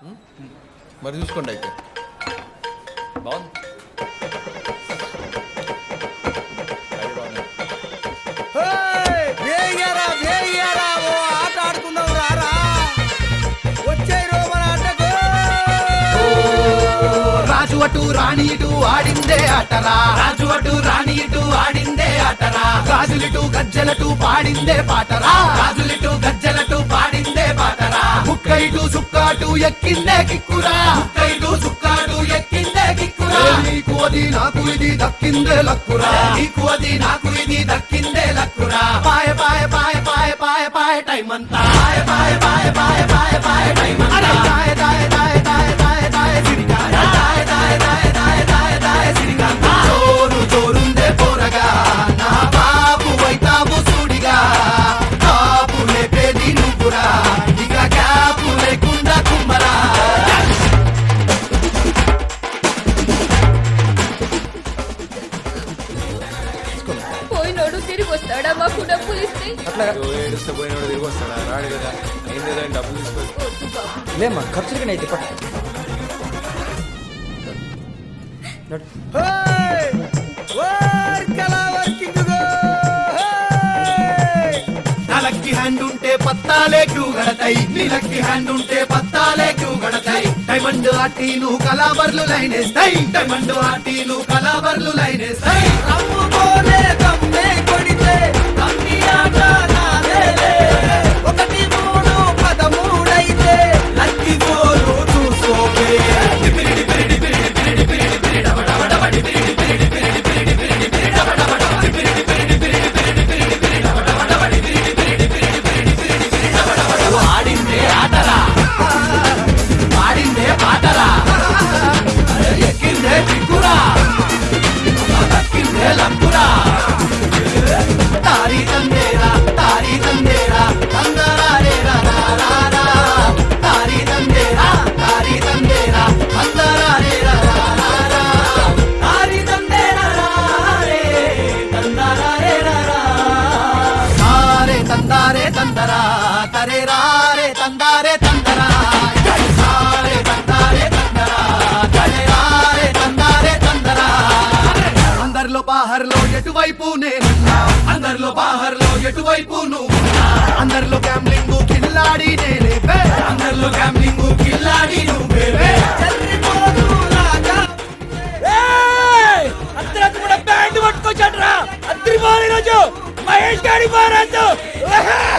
మరి చూసుకోండి అయితే బాగుంది అది బాగుంది. వేయరా వేయరా ఓ ఆట ఆడుకుందాం రారా వచ్చే మన ఆటకు రాజు అటు రాణి ఇటు ఆడిందే ఆటరా రాజు అటు రాణి ఇటు ఆడిందే ఆటరా గాజులిటు గజ్జలటు పాడిందే పాటరా గాజులిటు గజ్జలటు పాడిందే పాటరా ముక్కైటు సుక్కాటు ఎక్కిందే కిక్కురా ముక్కైటు సుక్కాటు ఎక్కిందే కిక్కురా నీకు అది నాకు ఇది దక్కిందే లక్కురా నీకు అది నాకు ఇది దక్కిందే లక్కురా పాయ పాయ పాయ పాయ పాయ పాయ టైం అంతా పాయ పాయ పాయ పాయ పాయ పాయ టైం అంతా దాయ దాయ దాయ దాయ దాయ దాయ సిరికాయ దాయ దాయ దాయ దాయ దాయ దాయ సిరికాయ జోరు జోరుందే పోరగా నా బాబు వైతావు సూడిగా కాపు లేపేది నువ్వురా ఇక క్యాపు లేకుండా కుమ్మరా పోయినోడు తిరిగి వస్తాడా మాకు డబ్బులు ఇస్తే అయ్యో, ఏడుస్తే పోయినోడు తిరిగి వస్తాడా రాడు కదా ఏంది ఏదో డబ్బులు తీసుకో వద్దు బాబు లేమ్మా ఖర్చులకి అయితే పట్ట నా లక్కీ హ్యాండ్ ఉంటే పత్తాలే క్యూ గడతాయి నీ లక్కీ హ్యాండ్ ఉంటే పత్తాలే క్యూ గడతాయి డైమండ్ ఆటీలు కలాబర్లు లైనేస్తాయి డైమండ్ ఆటీలు కలాబర్లు లైనేస్తాయి అమ్ముకోలే కమ్మే కొడితే కమ్మి ఆట నాదేలే. ఒకటి మూడు పదమూడైతే లక్కి గోలు చూసుకోకే ఆడిందే ఆటరా పాడిందే పాటరా ఎక్కిందే చిక్కురా దక్కిందే లక్కురా తారీ తందేరా తారీ తందేరా అందరారేరా రారా తారీ తందేరా తారీ తందేరా అందరారేరా రారా తారీ తందేరా రారే తందరారేరా సారే తందారే తందరా తరే రారే తందారే తందరా సారే తందారే తందరా తరే రారే తందారే తందరా అందరిలో బాహర్లో ఎటువైపు నేనున్నా అందరిలో బాహర్లో ఎటువైపు నువ్వున్నా అందరిలో గ్యామ్లింగ్ కిల్లాడి నేనే బే. అందరిలో గ్యామ్లింగ్ కిల్లాడి నువ్వే బే. అర్ధరాత్రి కూడా బ్యాండ్ పట్టుకొచ్చాడు రా అద్దరి రోజు మహేష్ గారి మహారాజు